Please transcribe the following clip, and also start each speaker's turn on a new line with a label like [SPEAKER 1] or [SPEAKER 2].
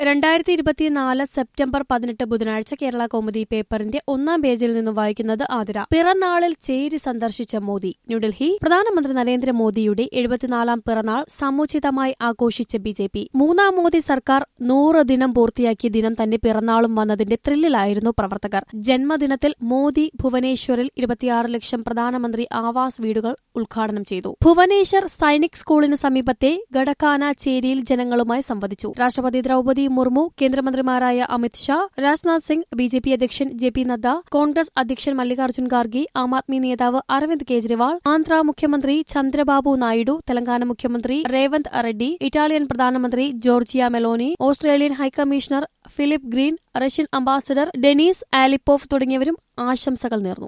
[SPEAKER 1] രണ്ടായിരത്തി ഇരുപത്തിനാല് സെപ്റ്റംബർ പതിനെട്ട് ബുധനാഴ്ച കേരള കൗമുദി പേപ്പറിന്റെ ഒന്നാം പേജിൽ നിന്നും വായിക്കുന്നത് ആതിര പിറന്നാളിൽ ചേരി സന്ദർശിച്ച മോദി ന്യൂഡൽഹി പ്രധാനമന്ത്രി നരേന്ദ്രമോദിയുടെ എഴുപത്തിനാലാം പിറന്നാൾ സമുചിതമായി ആഘോഷിച്ച ബി ജെ പി മൂന്നാം മോദി സർക്കാർ നൂറ് ദിനം പൂർത്തിയാക്കിയ ദിനം തന്നെ പിറന്നാളും വന്നതിന്റെ ത്രില്ലിലായിരുന്നു പ്രവർത്തകർ ജന്മദിനത്തിൽ മോദി ഭുവനേശ്വറിൽ ഇരുപത്തിയാറ് ലക്ഷം പ്രധാനമന്ത്രി ആവാസ് വീടുകൾ ഉദ്ഘാടനം ചെയ്തു ഭുവനേശ്വർ സൈനിക് സ്കൂളിന് സമീപത്തെ ഗഡക്കാന ചേരിയിൽ ജനങ്ങളുമായി സംവദിച്ചു രാഷ്ട്രപതി ദ്രൌപതി മുർമു കേന്ദ്രമന്ത്രിമാരായ Amit Shah Rajnath Singh B J P അധ്യക്ഷൻ ജെ പി നദ്ദ കോൺഗ്രസ് അധ്യക്ഷൻ മല്ലികാർജ്ജുൻ ഖാർഗെ ആം ആദ്മി നേതാവ് അരവിന്ദ് കെജ്രിവാൾ ആന്ധ്ര മുഖ്യമന്ത്രി ചന്ദ്രബാബു നായിഡു തെലങ്കാന മുഖ്യമന്ത്രി രേവന്ത് റെഡ്ഡി ഇറ്റാലിയൻ പ്രധാനമന്ത്രി Giorgia Meloni Australian high commissioner Philip Green Russian ambassador Denis Alipov തുടങ്ങിയവരും ആശംസകൾ നേർന്നു